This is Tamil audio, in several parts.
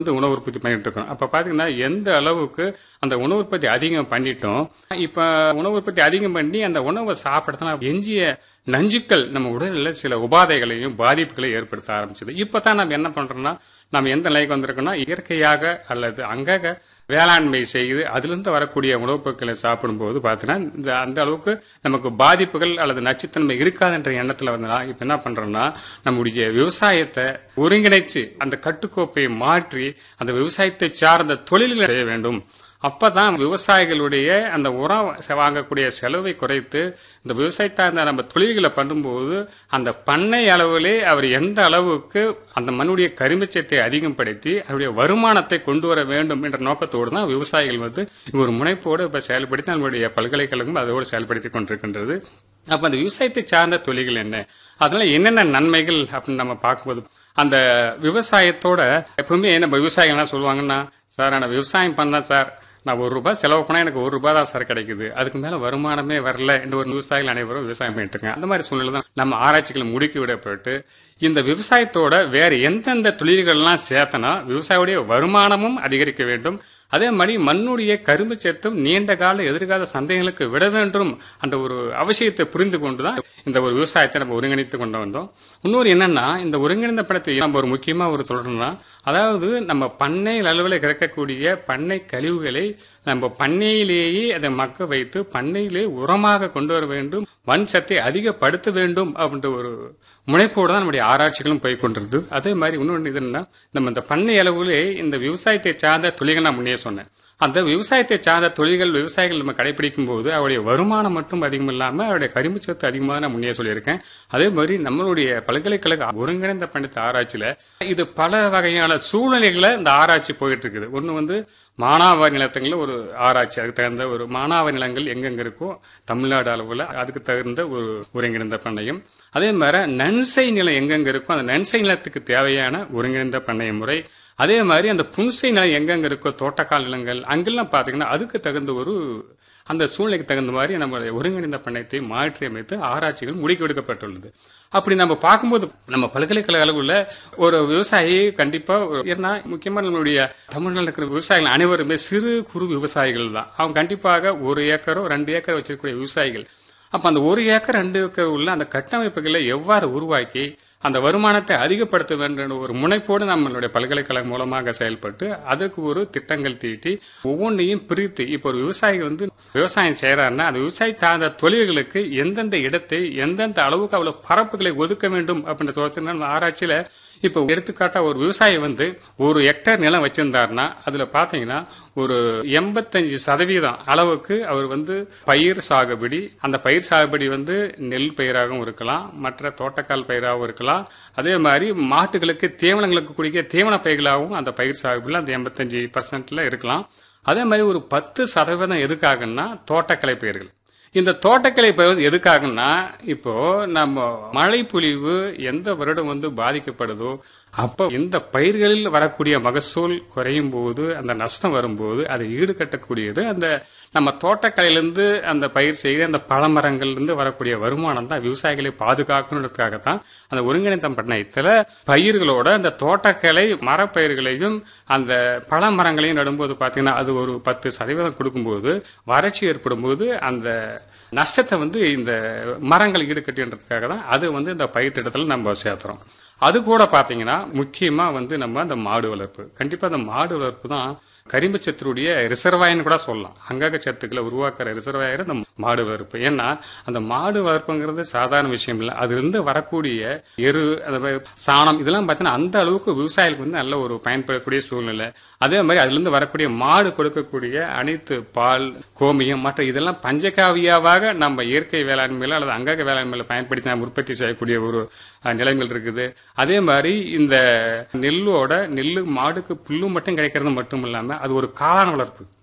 வந்து உணவு உற்பத்தி பண்ணிட்டு இருக்கோம் அப்ப பாத்தீங்கன்னா எந்த அளவுக்கு அந்த உணவு உற்பத்தி அதிகம் பண்ணிட்டோம் இப்ப உணவு உற்பத்தி அதிகம் பண்ணி அந்த உணவை சாப்பிடறதுனா எஞ்சிய நஞ்சுக்கள் நம்ம உடலில் சில உபாதைகளையும் பாதிப்புகளையும் ஏற்படுத்த ஆரம்பிச்சது இப்பதான் நம்ம என்ன பண்றோம்னா நம்ம எந்த நிலைக்கு வந்திருக்கோம்னா இயற்கையாக அல்லது அங்கக வேளாண்மை செய்து அதிலிருந்து வரக்கூடிய உணவுப் பொருட்களை சாப்பிடும்போது பார்த்தீங்கன்னா இந்த அந்த அளவுக்கு நமக்கு பாதிப்புகள் அல்லது நச்சுத்தன்மை இருக்காதுன்ற எண்ணத்துல வந்து இப்ப என்ன பண்றோம்னா நம்முடைய விவசாயத்தை ஒருங்கிணைச்சு அந்த கட்டுக்கோப்பை மாற்றி அந்த விவசாயத்தை சார்ந்த தொழில்களை செய்ய வேண்டும் அப்பதான் விவசாயிகளுடைய அந்த உரம் வாங்கக்கூடிய செலவை குறைத்து இந்த விவசாயத்தை நம்ம தொழில்களை பண்ணும்போது அந்த பண்ணை அளவிலே அவர் எந்த அளவுக்கு அந்த மண்ணுடைய கரிமச்சத்தை அதிகப்படுத்தி அவருடைய வருமானத்தை கொண்டு வர வேண்டும் என்ற நோக்கத்தோடு தான் விவசாயிகள் வந்து ஒரு முனைப்போடு இப்ப செயல்படுத்தி நம்மளுடைய பல்கலைக்கழகம் அதோடு செயல்படுத்தி கொண்டிருக்கின்றது அப்ப அந்த விவசாயத்தை சார்ந்த தொழில்கள் என்ன அதனால என்னென்ன நன்மைகள் அப்படின்னு நம்ம பார்க்கும்போது அந்த விவசாயத்தோட எப்பவுமே நம்ம விவசாயிகள் என்ன சொல்லுவாங்கன்னா சார் நான் விவசாயம் பண்ணேன் சார் நான் ஒரு ரூபாய் செலவு பண்ணா எனக்கு ஒரு ரூபாய் தான் சார் கிடைக்குது அதுக்கு மேல வருமானமே வரல என்ற ஒரு விவசாயிகள் அனைவரும் விவசாயம் பண்ணிட்டு இருக்காங்க அந்த மாதிரி சூழ்நிலை தான் நம்ம ஆராய்ச்சிகள் முடுக்கி விடப்பட்டு இந்த விவசாயத்தோட வேற எந்தெந்த தொழில்கள்லாம் சேர்த்தனா விவசாயியுடைய வருமானமும் அதிகரிக்க வேண்டும் அதே மாதிரி மண்ணுடைய கரும்பு சத்தும் நீண்ட கால எதிர்கால சந்தைகளுக்கு விட வேண்டும் என்ற ஒரு அவசியத்தை புரிந்து கொண்டுதான் இந்த ஒரு விவசாயத்தை நம்ம ஒருங்கிணைத்து கொண்டு வந்தோம் இன்னொரு என்னன்னா இந்த ஒருங்கிணைந்த படத்தை நம்ம ஒரு முக்கியமா ஒரு சொல்றோம்னா அதாவது நம்ம பண்ணை அளவில் கிடைக்கக்கூடிய பண்ணை கழிவுகளை நம்ம பண்ணையிலேயே அதை மக்க வைத்து பண்ணையிலே உரமாக கொண்டு வர வேண்டும் மண் சத்தை அதிகப்படுத்த வேண்டும் அப்படின்ற ஒரு முனைப்போடு தான் நம்முடைய ஆராய்ச்சிகளும் போய் கொண்டிருந்தது அதே மாதிரி இன்னொன்று இதுன்னா நம்ம இந்த பண்ணை அளவிலே இந்த விவசாயத்தை சார்ந்த தொழில்கள் நான் முன்னே சொன்னேன் அந்த விவசாயத்தை சார்ந்த தொழில்கள் விவசாயிகள் நம்ம கடைபிடிக்கும் போது அவருடைய வருமானம் மட்டும் அதிகம் இல்லாம அவருடைய கரிமச்சத்து அதிகமாக நான் முன்னே சொல்லியிருக்கேன் அதே மாதிரி நம்மளுடைய பல்கலைக்கழக ஒருங்கிணைந்த பண்டித்த ஆராய்ச்சியில இது பல வகையான சூழ்நிலைகளை இந்த ஆராய்ச்சி போயிட்டு இருக்குது ஒன்னு வந்து மானாவாரி நிலத்தங்கள ஒரு ஆராய்ச்சி அதுக்கு தகுந்த ஒரு மானாவாரி நிலங்கள் எங்கெங்க இருக்கோ தமிழ்நாடு அளவுல அதுக்கு தகுந்த ஒரு ஒருங்கிணைந்த பண்ணையம் அதே மாதிரி நன்சை நிலம் எங்கெங்க இருக்கோ அந்த நன்சை நிலத்துக்கு தேவையான ஒருங்கிணைந்த பண்ணைய முறை அதே மாதிரி அந்த புன்சை நிலம் எங்கெங்க இருக்கோ தோட்டக்கால் நிலங்கள் அங்கெல்லாம் பாத்தீங்கன்னா அதுக்கு தகுந்த ஒரு அந்த சூழ்நிலைக்கு தகுந்த மாதிரி நம்மளுடைய ஒருங்கிணைந்த பண்ணையத்தை மாற்றி அமைத்து ஆராய்ச்சிகள் முடிக்கெடுக்கப்பட்டுள்ளது அப்படி நம்ம பார்க்கும்போது நம்ம பல்கலைக்கழக அளவுல ஒரு விவசாயி கண்டிப்பா ஏன்னா முக்கியமா நம்மளுடைய தமிழ்நாட்டில் இருக்கிற விவசாயிகள் அனைவருமே சிறு குறு விவசாயிகள் தான் அவங்க கண்டிப்பாக ஒரு ஏக்கரோ ரெண்டு ஏக்கர் வச்சிருக்கக்கூடிய விவசாயிகள் அப்ப அந்த ஒரு ஏக்கர் ரெண்டு ஏக்கர் உள்ள அந்த கட்டமைப்புகளை எவ்வாறு உருவாக்கி அந்த வருமானத்தை அதிகப்படுத்த வேண்டும் ஒரு முனைப்போடு நம்மளுடைய பல்கலைக்கழகம் மூலமாக செயல்பட்டு அதற்கு ஒரு திட்டங்கள் தீட்டி ஒவ்வொன்றையும் பிரித்து இப்போ ஒரு விவசாயி வந்து விவசாயம் செய்யறாருன்னா அந்த விவசாய சார்ந்த தொழில்களுக்கு எந்தெந்த இடத்தை எந்தெந்த அளவுக்கு அவ்வளவு பரப்புகளை ஒதுக்க வேண்டும் அப்படின்ற சொல்ல ஆராய்ச்சியில இப்ப எடுத்துக்காட்டா ஒரு விவசாயி வந்து ஒரு ஹெக்டேர் நிலம் வச்சிருந்தாருன்னா அதுல பாத்தீங்கன்னா ஒரு எண்பத்தஞ்சு சதவீதம் அளவுக்கு அவர் வந்து பயிர் சாகுபடி அந்த பயிர் சாகுபடி வந்து நெல் பயிராகவும் இருக்கலாம் மற்ற தோட்டக்கால் பயிராகவும் இருக்கலாம் அதே மாதிரி மாட்டுகளுக்கு தீவனங்களுக்கு குடிக்க தீவன பயிர்களாகவும் அந்த பயிர் சாகுபடியில் அந்த எண்பத்தஞ்சு பர்சன்ட்ல இருக்கலாம் அதே மாதிரி ஒரு பத்து சதவீதம் எதுக்காகன்னா தோட்டக்கலை பயிர்கள் இந்த தோட்டக்கலை பயிர் எதுக்காகன்னா இப்போ நம்ம மழை பொழிவு எந்த வருடம் வந்து பாதிக்கப்படுதோ அப்ப இந்த பயிர்களில் வரக்கூடிய மகசூல் குறையும் போது அந்த நஷ்டம் வரும்போது அதை ஈடுகட்டக்கூடியது அந்த நம்ம தோட்டக்கலையிலிருந்து அந்த பயிர் செய்து அந்த பழமரங்கள்ல வரக்கூடிய வருமானம் தான் விவசாயிகளை பாதுகாக்கணுன்றதுக்காகத்தான் அந்த ஒருங்கிணைந்த பண்ணையத்துல பயிர்களோட அந்த தோட்டக்கலை மரப்பயிர்களையும் அந்த பழமரங்களையும் நடும்போது பாத்தீங்கன்னா அது ஒரு பத்து சதவீதம் கொடுக்கும்போது வறட்சி ஏற்படும் போது அந்த நஷ்டத்தை வந்து இந்த மரங்கள் ஈடுகட்டுன்றதுக்காக தான் அது வந்து இந்த பயிர் திட்டத்தில் நம்ம சேர்த்துறோம் அது கூட பாத்தீங்கன்னா முக்கியமா வந்து நம்ம அந்த மாடு வளர்ப்பு கண்டிப்பா அந்த மாடு வளர்ப்பு தான் கரிம்பச்சத்தினுடைய ரிசர்வாயர்னு கூட சொல்லலாம் அங்கக சத்துக்களை உருவாக்குற ரிசர்வாயர் அந்த மாடு வளர்ப்பு ஏன்னா அந்த மாடு வளர்ப்புங்கிறது சாதாரண விஷயம் இல்லை அதிலிருந்து வரக்கூடிய எரு அந்த சாணம் இதெல்லாம் பார்த்தீங்கன்னா அந்த அளவுக்கு விவசாயிகளுக்கு வந்து நல்ல ஒரு பயன்படக்கூடிய சூழ்நிலை அதே மாதிரி அதுல இருந்து வரக்கூடிய மாடு கொடுக்கக்கூடிய அனைத்து பால் கோமியம் மற்ற இதெல்லாம் பஞ்சகாவியாவாக நம்ம இயற்கை வேளாண்மையில அல்லது அங்கக வேளாண்மையில பயன்படுத்தி நாம் உற்பத்தி செய்யக்கூடிய ஒரு நிலைமைகள் இருக்குது அதே மாதிரி இந்த நெல்லோட நெல்லு மாடுக்கு புல்லு மட்டும் கிடைக்கிறது மட்டும் இல்லாம அது ஒரு காளான் வளர்ப்பு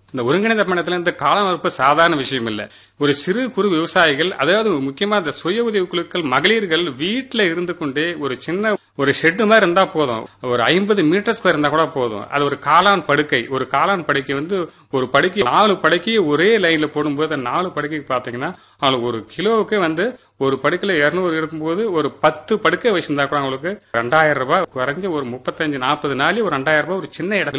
இந்த ஒருங்கிணைந்த பண்ணத்துல இந்த காலம் வளர்ப்பு சாதாரண விஷயம் இல்ல ஒரு சிறு குறு விவசாயிகள் அதாவது முக்கியமா இந்த சுய உதவி குழுக்கள் மகளிர்கள் வீட்டுல இருந்து கொண்டே ஒரு சின்ன ஒரு ஷெட்டு மாதிரி இருந்தா போதும் ஒரு ஐம்பது மீட்டர் ஸ்கொயர் இருந்தா கூட போதும் அது ஒரு காளான் படுக்கை ஒரு காளான் படுக்கை வந்து ஒரு படுக்கை நாலு படுக்கையை ஒரே லைன்ல போடும்போது அந்த நாலு படுக்கைக்கு பாத்தீங்கன்னா அவங்களுக்கு ஒரு கிலோவுக்கு வந்து ஒரு படுக்கையில இருநூறு இருக்கும்போது ஒரு பத்து படுக்கை வச்சிருந்தா கூட அவங்களுக்கு ரெண்டாயிரம் ரூபாய் குறைஞ்ச ஒரு முப்பத்தஞ்சு நாற்பது நாளே ஒரு ரெண்டாயிரம் ரூபாய் ஒரு சின்ன இடத்துல